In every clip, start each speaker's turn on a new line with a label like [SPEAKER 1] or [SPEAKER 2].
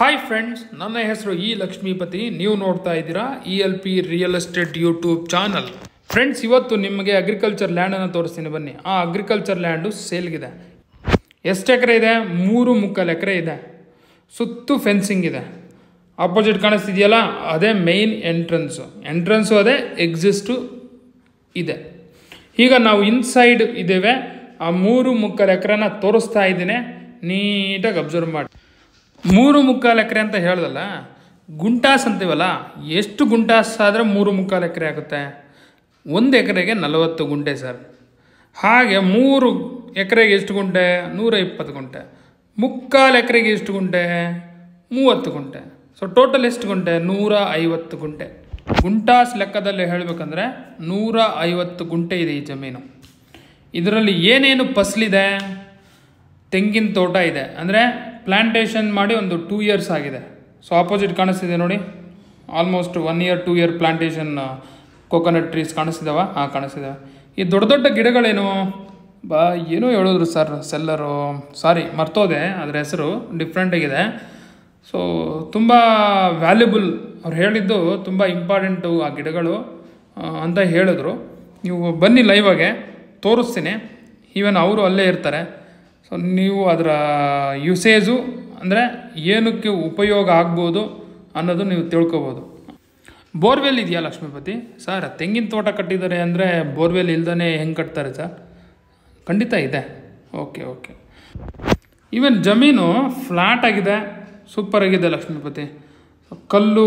[SPEAKER 1] hi friends ನನ್ನ ಹೆಸರು E Lakshmipathi ನೀವು ನೋಡ್ತಾ ಇದ್ದೀರಾ E L P real estate YouTube channel friends ಇವತ್ತು ನಿಮಗೆ ಅಗ್ರಿಕಲ್ಚರ್ ಲ್ಯಾಂಡನ್ನು ತೋರಿಸ್ತೀನಿ ಬನ್ನಿ ಆ ಅಗ್ರಿಕಲ್ಚರ್ ಲ್ಯಾಂಡು ಸೇಲ್ಗಿದೆ ಎಷ್ಟು ಎಕರೆ ಇದೆ ಮೂರು ಮುಕ್ಕಾಲು ಎಕರೆ ಇದೆ ಸುತ್ತು ಫೆನ್ಸಿಂಗ್ ಇದೆ ಆಪೋಸಿಟ್ ಕಾಣಿಸ್ತಿದೆಯಲ್ಲ ಅದೇ ಮೇಯ್ನ್ ಎಂಟ್ರೆನ್ಸು ಎಂಟ್ರೆನ್ಸು ಅದೇ ಎಕ್ಸಿಸ್ಟು ಇದೆ ಈಗ ನಾವು ಇನ್ಸೈಡ್ ಇದ್ದೇವೆ ಆ ಮೂರು ಮುಕ್ಕಾಲು ಎಕರೆನ ತೋರಿಸ್ತಾ ಇದ್ದೀನಿ ನೀಟಾಗಿ ಅಬ್ಸರ್ವ್ ಮಾಡಿ ಮೂರು ಮುಕ್ಕಾಲು ಎಕರೆ ಅಂತ ಹೇಳ್ದಲ್ಲ ಗುಂಟಾಸ್ ಅಂತೀವಲ್ಲ ಎಷ್ಟು ಗುಂಟಾಸ್ ಆದರೆ ಮೂರು ಮುಕ್ಕಾಲು ಎಕರೆ ಆಗುತ್ತೆ ಒಂದು ಎಕರೆಗೆ ನಲವತ್ತು ಗುಂಟೆ ಸರ್ ಹಾಗೆ ಮೂರು ಎಕರೆಗೆ ಎಷ್ಟು ಗುಂಟೆ ನೂರ ಇಪ್ಪತ್ತು ಗುಂಟೆ ಮುಕ್ಕಾಲು ಎಕರೆಗೆ ಎಷ್ಟು ಗುಂಟೆ ಮೂವತ್ತು ಗುಂಟೆ ಸೊ ಟೋಟಲ್ ಎಷ್ಟು ಗುಂಟೆ ನೂರ ಐವತ್ತು ಗುಂಟೆ ಗುಂಟಾಸ್ ಲೆಕ್ಕದಲ್ಲಿ ಹೇಳಬೇಕಂದ್ರೆ ನೂರ ಐವತ್ತು ಗುಂಟೆ ಇದೆ ಈ ಜಮೀನು ಇದರಲ್ಲಿ ಏನೇನು ಫಸಲಿದೆ ತೆಂಗಿನ ತೋಟ ಇದೆ ಅಂದರೆ ಪ್ಲ್ಯಾಂಟೇಷನ್ ಮಾಡಿ ಒಂದು ಟೂ ಇಯರ್ಸ್ ಆಗಿದೆ ಸೊ ಆಪೋಸಿಟ್ ಕಾಣಿಸ್ತಿದೆ ನೋಡಿ almost one year two year plantation coconut trees ಕಾಣಿಸ್ತಿದಾವ ಹಾಂ ಕಾಣಿಸ್ತಿದ್ದಾವೆ ಈ ದೊಡ್ಡ ದೊಡ್ಡ ಗಿಡಗಳೇನು ಬಾ ಏನೋ ಹೇಳಿದ್ರು ಸರ್ ಸೆಲ್ಲರು ಸಾರಿ ಮರ್ತೋದೆ ಅದರ ಹೆಸರು ಡಿಫ್ರೆಂಟಾಗಿದೆ ಸೊ ತುಂಬ ವ್ಯಾಲ್ಯುಬಲ್ ಅವ್ರು ಹೇಳಿದ್ದು ತುಂಬ ಇಂಪಾರ್ಟೆಂಟು ಆ ಗಿಡಗಳು ಆ, ಅಂತ ಹೇಳಿದ್ರು ನೀವು ಬನ್ನಿ ಲೈವಾಗೆ ತೋರಿಸ್ತೀನಿ ಈವನ್ ಅವರು ಅಲ್ಲೇ ಇರ್ತಾರೆ ಸೊ ನೀವು ಅದರ ಯೂಸೇಜು ಅಂದರೆ ಏನಕ್ಕೆ ಉಪಯೋಗ ಆಗ್ಬೋದು ಅನ್ನೋದು ನೀವು ತಿಳ್ಕೊಬೋದು ಬೋರ್ವೆಲ್ ಇದೆಯಾ ಲಕ್ಷ್ಮೀಪತಿ ಸರ್ ತೆಂಗಿನ ತೋಟ ಕಟ್ಟಿದ್ದಾರೆ ಅಂದರೆ ಬೋರ್ವೆಲ್ ಇಲ್ದೇ ಹೆಂಗೆ ಕಟ್ತಾರೆ ಸರ್ ಖಂಡಿತ ಇದೆ ಓಕೆ ಓಕೆ ಈವನ್ ಜಮೀನು ಫ್ಲ್ಯಾಟ್ ಆಗಿದೆ ಸೂಪರ್ ಆಗಿದೆ ಲಕ್ಷ್ಮೀಪತಿ ಕಲ್ಲು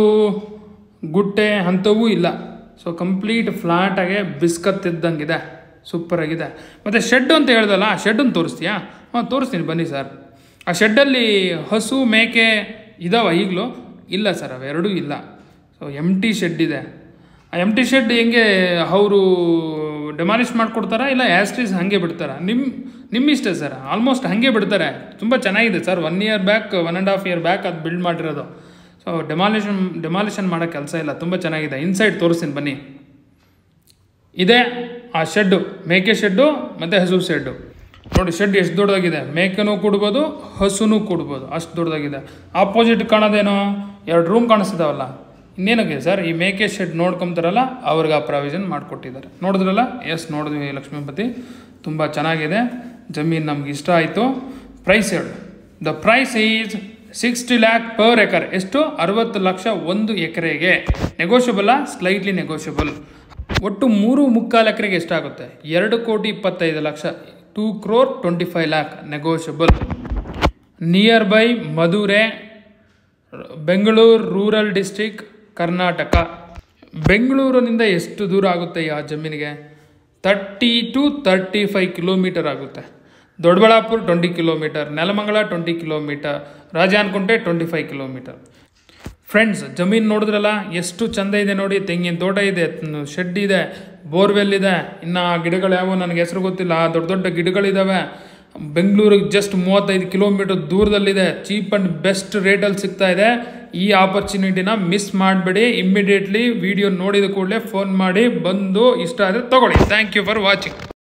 [SPEAKER 1] ಗುಟ್ಟೆ ಅಂಥವೂ ಇಲ್ಲ ಸೊ ಕಂಪ್ಲೀಟ್ ಫ್ಲ್ಯಾಟಾಗೆ ಬಿಸ್ಕತ್ತಿದ್ದಂಗಿದೆ ಸೂಪರ್ ಆಗಿದೆ ಮತ್ತು ಶೆಡ್ ಅಂತ ಹೇಳ್ದಲ್ಲ ಆ ಶೆಡ್ಡನ್ನು ತೋರಿಸ್ತೀಯಾ ಹಾಂ ತೋರಿಸ್ತೀನಿ ಬನ್ನಿ ಸರ್ ಆ ಶೆಡ್ಡಲ್ಲಿ ಹಸು ಮೇಕೆ ಇದಾವ ಈಗಲೂ ಇಲ್ಲ ಸರ್ ಅವೆರಡೂ ಇಲ್ಲ ಸೊ ಎಮ್ ಟಿ ಶೆಡ್ ಇದೆ ಆ ಎಮ್ ಟಿ ಶೆಡ್ ಹೆಂಗೆ ಅವರು ಡೆಮಾಲಿಷ್ ಮಾಡಿಕೊಡ್ತಾರಾ ಇಲ್ಲ ಆ್ಯಸ್ಟ್ರೀಸ್ ಹಾಗೆ ಬಿಡ್ತಾರಾ ನಿಮ್ಮ ನಿಮ್ಮ ಇಷ್ಟ ಸರ್ ಆಲ್ಮೋಸ್ಟ್ ಹಾಗೆ ಬಿಡ್ತಾರೆ ತುಂಬ ಚೆನ್ನಾಗಿದೆ sir one year back one and half year back ಅದು ಬಿಲ್ಡ್ ಮಾಡಿರೋದು ಸೊ ಡೆಮಾಲಿಷನ್ ಡೆಮಾಲಿಷನ್ ಮಾಡೋ ಕೆಲಸ ಇಲ್ಲ ತುಂಬ ಚೆನ್ನಾಗಿದೆ ಇನ್ಸೈಡ್ ತೋರಿಸ್ತೀನಿ ಬನ್ನಿ ಇದೆ ಆ ಶೆಡ್ಡು ಮೇಕೆ ಶೆಡ್ಡು ಮತ್ತು ಹಸು ಶೆಡ್ಡು ನೋಡಿ ಶೆಡ್ ಎಷ್ಟು ದೊಡ್ಡದಾಗಿದೆ ಮೇಕೆನೂ ಕೂಡ್ಬೋದು ಹಸುನೂ ಕೂಡ್ಬೋದು ಅಷ್ಟು ದೊಡ್ಡದಾಗಿದೆ ಆಪೋಸಿಟ್ ಕಾಣೋದೇನೋ ಎರಡು ರೂಮ್ ಕಾಣಿಸ್ತಿದಾವಲ್ಲ ಇನ್ನೇನಕ್ಕೆ ಸರ್ ಈ ಮೇಕೆ ಶೆಡ್ ನೋಡ್ಕೊಂತಾರಲ್ಲ ಅವ್ರಿಗೆ ಆ ಪ್ರಾವಿಷನ್ ಮಾಡಿಕೊಟ್ಟಿದ್ದಾರೆ ನೋಡಿದ್ರಲ್ಲ ಎಸ್ ನೋಡಿದ್ವಿ ಲಕ್ಷ್ಮೀಪತಿ ತುಂಬ ಚೆನ್ನಾಗಿದೆ ಜಮೀನು ನಮ್ಗೆ ಇಷ್ಟ ಆಯಿತು ಪ್ರೈಸ್ ಹೇಳು the price is sixty lakh per acre ಎಷ್ಟು ಅರವತ್ತು ಲಕ್ಷ ಒಂದು ಎಕರೆಗೆ ನೆಗೋಷಿಯಬಲ್ಲ ಸ್ಲೈಟ್ಲಿ ನೆಗೋಷಿಯಬಲ್ ಒಟ್ಟು ಮೂರು ಮುಕ್ಕಾಲು ಎಕರೆಗೆ ಎಷ್ಟಾಗುತ್ತೆ ಎರಡು ಕೋಟಿ ಇಪ್ಪತ್ತೈದು ಲಕ್ಷ two crore twenty five lakh negotiable nearby Madhure Bengaluru rural district Karnataka ಬೆಂಗಳೂರಿನಿಂದ ಎಷ್ಟು ದೂರ ಆಗುತ್ತೆ ಆ ಜಮೀನಿಗೆ thirty two thirty five kilometre ಆಗುತ್ತೆ Doddaballapura twenty kilometre Nelamangala twenty kilometre Rajanukunte twenty five kilometre friends ಜಮೀನು ನೋಡಿದ್ರಲ್ಲ ಎಷ್ಟು ಚಂದ ಇದೆ ನೋಡಿ ತೆಂಗಿನ ತೋಟ ಇದೆ ಶೆಡ್ ಇದೆ ಬೋರ್ವೆಲ್ ಇದೆ ಇನ್ನು ಆ ಗಿಡಗಳು ಯಾವೋ ನನಗೆ ಹೆಸರು ಗೊತ್ತಿಲ್ಲ ಆ ದೊಡ್ಡ ದೊಡ್ಡ ಗಿಡಗಳಿದ್ದಾವೆ ಬೆಂಗಳೂರಿಗೆ ಜಸ್ಟ್ ಮೂವತ್ತೈದು ಕಿಲೋಮೀಟರ್ ದೂರದಲ್ಲಿದೆ ಚೀಪ್ ಆ್ಯಂಡ್ ಬೆಸ್ಟ್ ರೇಟಲ್ಲಿ ಸಿಗ್ತಾ ಇದೆ ಈ ಆಪರ್ಚುನಿಟಿನ ಮಿಸ್ ಮಾಡಬೇಡಿ ಇಮ್ಮಿಡಿಯೇಟ್ಲಿ ವಿಡಿಯೋ ನೋಡಿದ ಕೂಡಲೇ ಫೋನ್ ಮಾಡಿ ಬಂದು ಇಷ್ಟ ಆದರೆ ತಗೊಳ್ಳಿ ಥ್ಯಾಂಕ್ ಯು ಫಾರ್ ವಾಚಿಂಗ್